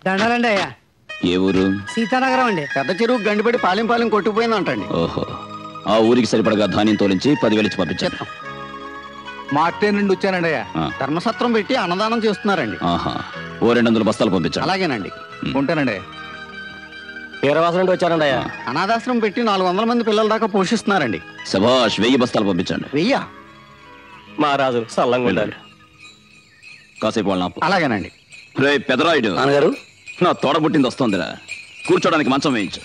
దండాలండి అయ్యా ఏ ఊరు సీతానగరం అండి పెద్ద చెరువు గండిపడి పాలెం పాలెం కొట్టుకుపోయిందంటండి ఓహో ఆ ఊరికి సరిపడగా ధాన్యం తోలించి పదివేలు ఇచ్చి పంపించాను మార్టే నుండి వచ్చానండి అయ్యా ఆ, ధర్మసత్రం పెట్టి అన్నదానం చేస్తున్నారండి ఆహా ఓ రెండు వందల బస్తాలు పంపించాను అలాగేనండి ఉంటానండి వీరవాసం నుండి వచ్చానండి అయ్యా అనాథాశ్రమం పెట్టి నాలుగు వందల మంది పిల్లల దాకా పోషిస్తున్నారండి సభాష్ వెయ్యి బస్తాలు పంపించండి వెయ్యా మహారాజు సల్లంగా ఉండాలి కాసేపు వాళ్ళ ఆపు. అలాగేనండి రే పెదరాయుడు నాన్నగారు నా తోడబుట్టింది వస్తోందిరా కూర్చోడానికి మంచం వేయించు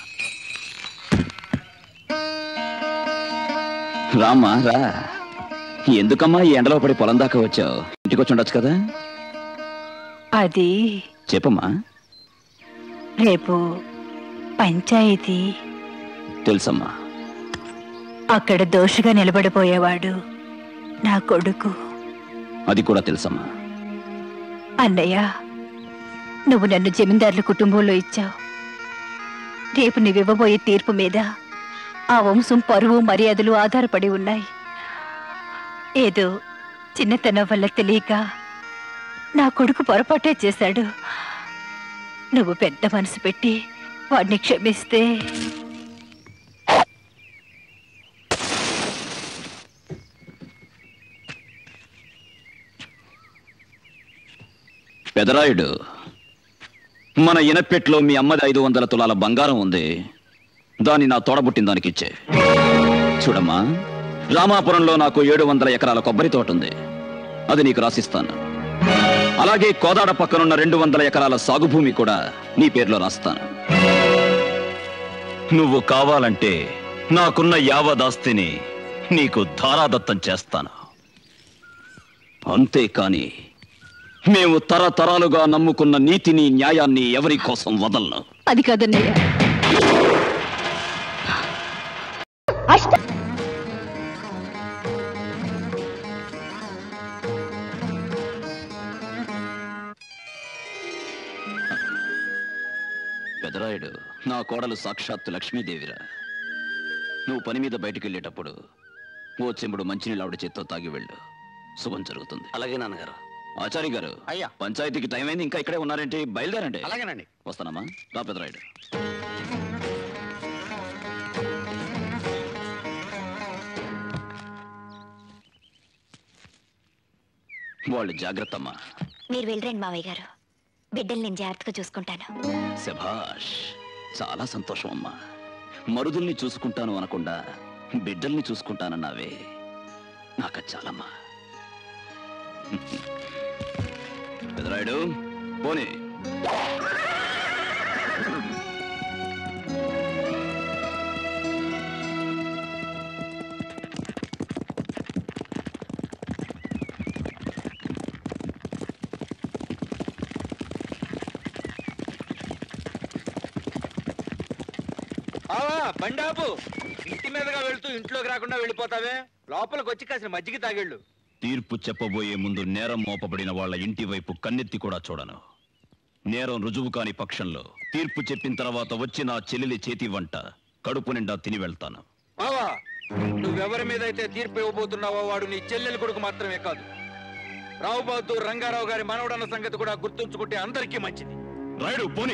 రామ్మా రా ఎందుకమ్మా ఈ ఎండలో పడి పొలం దాకా వచ్చావు ఇంటికి వచ్చి ఉండొచ్చు కదా అది చెప్పమ్మా రేపు పంచాయతీ తెలుసమ్మా అక్కడ దోషిగా నిలబడిపోయేవాడు నా కొడుకు అది కూడా తెలుసమ్మా అన్నయ్య నువ్వు నన్ను జమీందారుల కుటుంబంలో ఇచ్చావు రేపు నువ్వివ్వబోయే తీర్పు మీద ఆ వంశం పరువు మర్యాదలు ఆధారపడి ఉన్నాయి ఏదో చిన్నతనం వల్ల తెలియక నా కొడుకు పొరపాటే చేశాడు నువ్వు పెద్ద మనసు పెట్టి వాడిని క్షమిస్తే పెదరాయుడు మన ఇనపెట్లో మీ అమ్మది ఐదు వందల తులాల బంగారం ఉంది దాన్ని నా తోడబుట్టిన దానికి ఇచ్చే చూడమ్మా రామాపురంలో నాకు ఏడు వందల ఎకరాల కొబ్బరి తోట ఉంది అది నీకు రాసిస్తాను అలాగే కోదాడ పక్కనున్న రెండు వందల ఎకరాల సాగు భూమి కూడా నీ పేరులో రాస్తాను నువ్వు కావాలంటే నాకున్న యావదాస్తిని నీకు ధారాదత్తం చేస్తాను అంతేకాని మేము తరతరాలుగా నమ్ముకున్న నీతిని న్యాయాన్ని ఎవరి కోసం వదలను అది కాదన్నయ్య పెదరాయుడు నా కోడలు సాక్షాత్తు లక్ష్మీదేవిరా నువ్వు పని మీద బయటికి వెళ్ళేటప్పుడు ఓ చెంబుడు మంచినీళ్ళు ఆవిడ చేత్తో తాగి వెళ్ళు శుభం జరుగుతుంది అలాగే నాన్నగారు ఆచారి గారు అయ్యా. పంచాయతీకి టైం అయింది ఇంకా ఇక్కడే ఉన్నారేంటి బయలుదేరండి అలాగేనండి వస్తానమ్మా రా పెదరాయుడు వాళ్ళు జాగ్రత్త అమ్మా మీరు వెళ్ళరండి మావయ్య గారు బిడ్డలు నేను జాగ్రత్తగా చూసుకుంటాను శభాష్ చాలా సంతోషం అమ్మా మరుదుల్ని చూసుకుంటాను అనకుండా బిడ్డల్ని చూసుకుంటానన్నావే నాకు చాలమ్మా పెదరాయుడు పోనీ బండాపు ఇంటి మీదగా వెళ్తూ ఇంట్లోకి రాకుండా వెళ్ళిపోతావే లోపలికి వచ్చి కాసిన మజ్జిగ తాగేళ్ళు తీర్పు చెప్పబోయే ముందు నేరం మోపబడిన వాళ్ళ ఇంటి వైపు కన్నెత్తి కూడా చూడను నేరం రుజువు కాని పక్షంలో తీర్పు చెప్పిన తర్వాత వచ్చి నా చెల్లెలి చేతి వంట కడుపు నిండా తిని వెళ్తాను బావా నువ్వెవరి మీద అయితే తీర్పు ఇవ్వబోతున్నావో వాడు నీ చెల్లెలి కొడుకు మాత్రమే కాదు రావు బహదూర్ రంగారావు గారి మనవడన్న సంగతి కూడా గుర్తుంచుకుంటే అందరికీ మంచిది రాయుడు పోనీ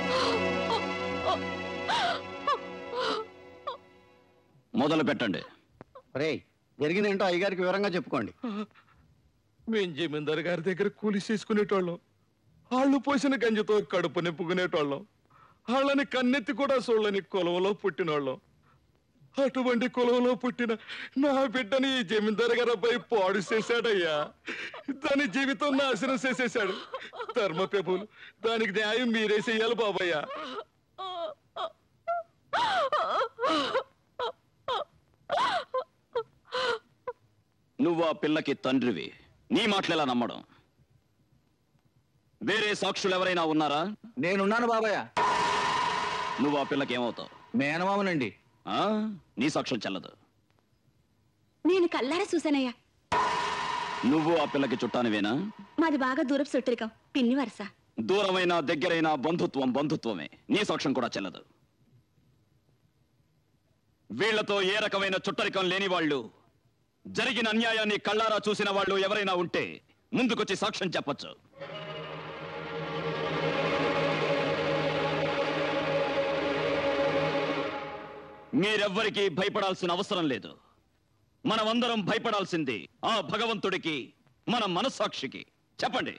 మొదలు పెట్టండి రే జరిగిందేంటో అయ్యగారికి వివరంగా చెప్పుకోండి మేం జమీందారు గారి దగ్గర కూలి చేసుకునేటోళ్ళం వాళ్ళు పోసిన గంజితో కడుపు నింపుకునేటోళ్ళం వాళ్ళని కన్నెత్తి కూడా చూడని కులంలో పుట్టినోళ్ళం అటువంటి కులంలో పుట్టిన నా బిడ్డని ఈ జమీందారు గారు అబ్బాయి పాడు చేశాడయ్యా దాని జీవితం నాశనం చేసేశాడు ధర్మ ప్రభులు దానికి న్యాయం మీరే చెయ్యాలి బాబయ్యా నువ్వు ఆ పిల్లకి తండ్రివి నీ మాటలెలా నమ్మడం వేరే సాక్షులు ఎవరైనా ఉన్నారా నేనున్నాను బాబాయ్ నువ్వు ఆ పిల్లకి ఏమవుతావు మేనమామనండి ఆ? నీ సాక్ష్యం చెల్లదు నేను కల్లారా చూశానయ్యా నువ్వు ఆ పిల్లకి చుట్టానివేనా మాది బాగా దూరపు చుట్టరికం పిన్ని వరస దూరమైన దగ్గరైన బంధుత్వం బంధుత్వమే నీ సాక్ష్యం కూడా చెల్లదు వీళ్లతో ఏ రకమైన చుట్టరికం లేని వాళ్ళు జరిగిన అన్యాయాన్ని కళ్ళారా చూసిన వాళ్ళు ఎవరైనా ఉంటే ముందుకొచ్చి సాక్ష్యం చెప్పొచ్చు మీరెవ్వరికీ భయపడాల్సిన అవసరం లేదు మనమందరం భయపడాల్సింది ఆ భగవంతుడికి మన మనస్సాక్షికి చెప్పండి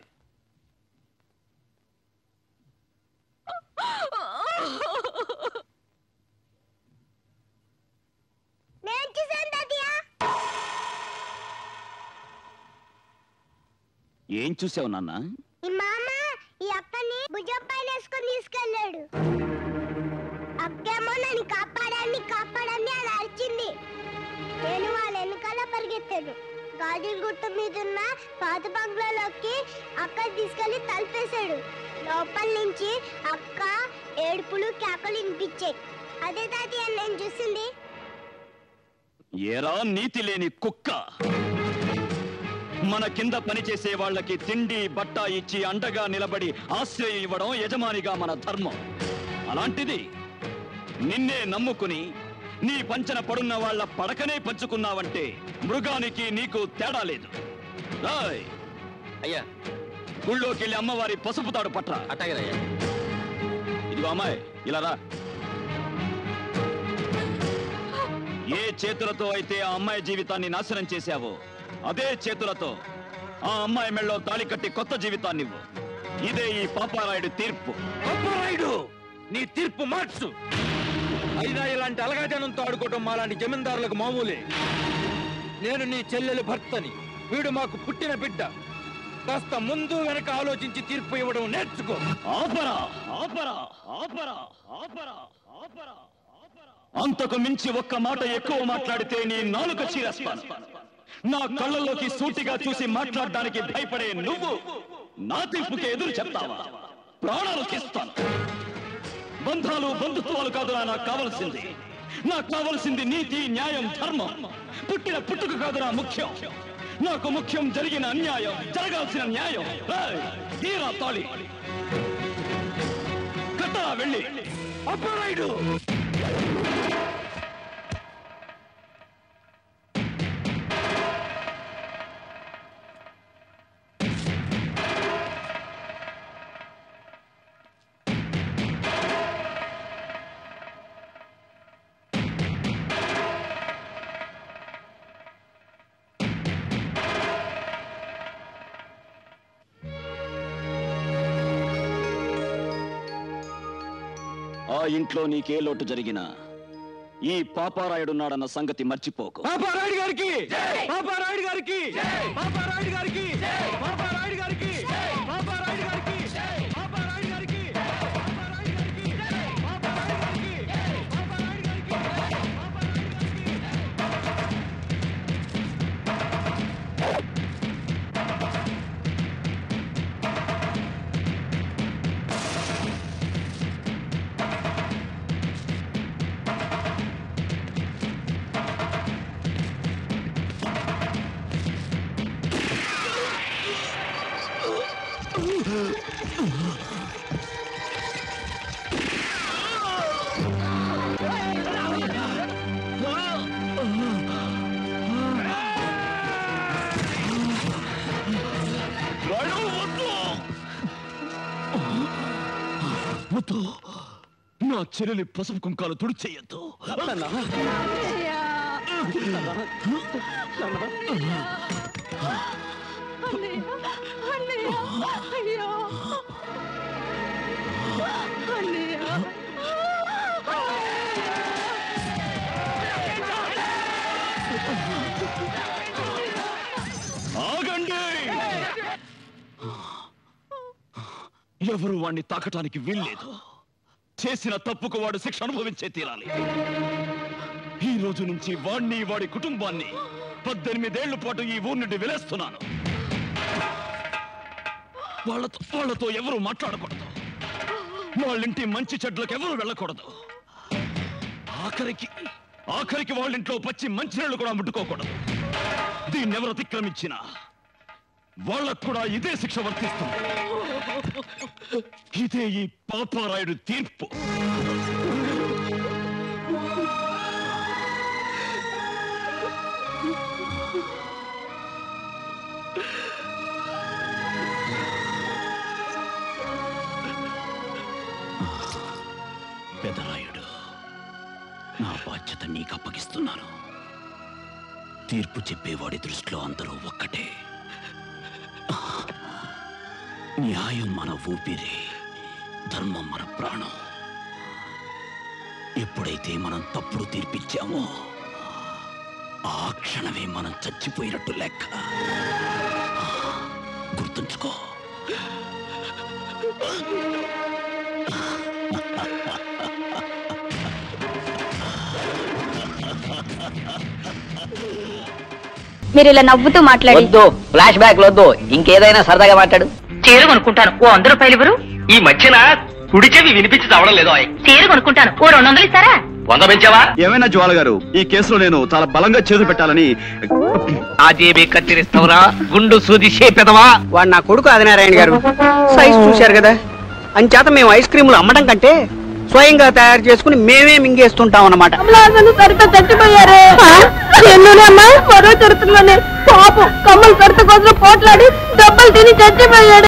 ఏం చూసావు నాన్న ఈ మామ ఈ అక్కని భుజం పైన వేసుకొని తీసుకెళ్ళాడు అక్కేమో నన్ను కాపాడాన్ని కాపాడాన్ని అని అరిచింది నేను వాళ్ళ వెనకాల పరిగెత్తాను గాజుల గుట్ట మీద ఉన్న పాత బంగ్లాలోకి అక్క తీసుకెళ్లి తలిపేశాడు లోపల నుంచి అక్క ఏడుపులు కేకలు వినిపించాయి అదే తాతయ్య నేను చూసింది ఏరా నీతి లేని కుక్క మన కింద పనిచేసే వాళ్ళకి తిండి బట్ట ఇచ్చి అండగా నిలబడి ఆశ్రయం ఇవ్వడం యజమానిగా మన ధర్మం అలాంటిది నిన్నే నమ్ముకుని నీ పంచన పడున్న వాళ్ళ పడకనే పంచుకున్నావంటే మృగానికి నీకు తేడా లేదు రాయ్ అయ్యా గుళ్ళోకి వెళ్ళి అమ్మవారి పసుపు తాడు పట్రా అట్టాగేనయ్యా ఇదిగో అమ్మాయి ఇలా రా ఏ చేతులతో అయితే ఆ అమ్మాయి జీవితాన్ని నాశనం చేశావో అదే చేతులతో ఆ అమ్మాయి మెళ్ళో తాళి కట్టి కొత్త జీవితాన్ని ఇవ్వు ఇదే ఈ పాపారాయుడు తీర్పు అప్పరాయుడు నీ తీర్పు మార్చు అయినా ఇలాంటి అలగాజనంతో ఆడుకోవటం మాలాంటి జమీందారులకు మామూలే నేను నీ చెల్లెలు భర్తని వీడు మాకు పుట్టిన బిడ్డ కాస్త ముందు వెనక ఆలోచించి తీర్పు ఇవ్వడం నేర్చుకో ఆపరా ఆపరా ఆపరా ఆపరా ఆపరా ఆపరా. అంతకు మించి ఒక్క మాట ఎక్కువ మాట్లాడితే నీ నాలుక చీరేస్తాను నా కళ్ళల్లోకి సూటిగా చూసి మాట్లాడడానికి భయపడే నువ్వు నా తీర్పుకి ఎదురు చెప్తావా ప్రాణాలు తీస్తాను బంధాలు బంధుత్వాలు కాదురా నాకు కావలసింది నాకు కావలసింది నీతి న్యాయం ధర్మం పుట్టిన పుట్టుక కాదురా ముఖ్యం నాకు ముఖ్యం జరిగిన అన్యాయం జరగాల్సిన న్యాయం ఏయ్, తీరా తాళి కట్టరా వెళ్ళి అప్పరాయుడు ఆ ఇంట్లో నీకే లోటు జరిగినా ఈ పాపారాయుడున్నాడన్న సంగతి మర్చిపోకు పాపారాయుడు గారికి పాపారాయుడు గారికి పాపారాయుడు గారికి పాపారాయుడు గారికి పాపారాయుడు గారికి పాపారాయుడు గారికి పాపారాయుడు గారికి పాపారాయుడు గారికి పాపారాయుడు గారికి వద్దు నా చెల్లెలి పసుపు కుంకాలు తుడిచేయద్దు ఆగండి ఎవరు వాణ్ణి తాకటానికి వీల్లేదు చేసిన తప్పుకు వాడు శిక్ష అనుభవించే తీరాలి ఈ రోజు నుంచి వాణ్ణి వాడి కుటుంబాన్ని పద్దెనిమిదేళ్ల పాటు ఈ ఊరి నుండి వెలేస్తున్నాను వాళ్ళతో వాళ్ళతో ఎవరు మాట్లాడకూడదు వాళ్ళింటి మంచి చెడ్లకు ఎవరు వెళ్ళకూడదు ఆఖరికి ఆఖరికి వాళ్ళింట్లో పచ్చి మంచినీళ్ళు కూడా ముట్టుకోకూడదు దీన్ని ఎవరు అతిక్రమించినా వాళ్ళకు కూడా ఇదే శిక్ష వర్తిస్తుంది ఇదే ఈ పాపారాయుడు తీర్పు పెదరాయుడు నా బాధ్యత నీకు అప్పగిస్తున్నాను తీర్పు చెప్పేవాడి దృష్టిలో అందరూ ఒక్కటే న్యాయం మన ఊపిరి ధర్మం మన ప్రాణం ఎప్పుడైతే మనం తప్పుడు తీర్పిచ్చామో ఆ క్షణమే మనం చచ్చిపోయినట్టు లెక్క గుర్తుంచుకో మీరు ఇలా నవ్వుతూ మాట్లాడి వద్దు ఫ్లాష్ బ్యాక్ వద్దు ఇంకేదైనా సరదాగా మాట్లాడు చీర కొనుక్కుంటాను ఓ వంద రూపాయలు ఇవ్వరు ఈ మధ్యన కుడి చెవి వినిపించి చావడం లేదు చీర కొనుక్కుంటాను ఓ రెండు వందలు ఇస్తారా వంద పెంచావా ఏమైనా జ్వాల గారు ఈ కేసులో నేను చాలా బలంగా చేతులు పెట్టాలని ఆ జేబీ కత్తిరిస్తావురా గుండు సూది చేపెదవా వాడు నా కొడుకు ఆదినారాయణ గారు సైజ్ చూశారు కదా అంచేత మేము ఐస్ క్రీములు అమ్మడం కంటే స్వయంగా తయారు చేసుకుని మేమే మింగేస్తుంటాం అన్నమాట సరిగ్గా చచ్చిపోయారే ఎన్నోనమ్మా మరో చరిత్రలోనే పాపం కమ్మలు కడత కోసం పోట్లాడి దెబ్బలు తిని చచ్చిపోయాడు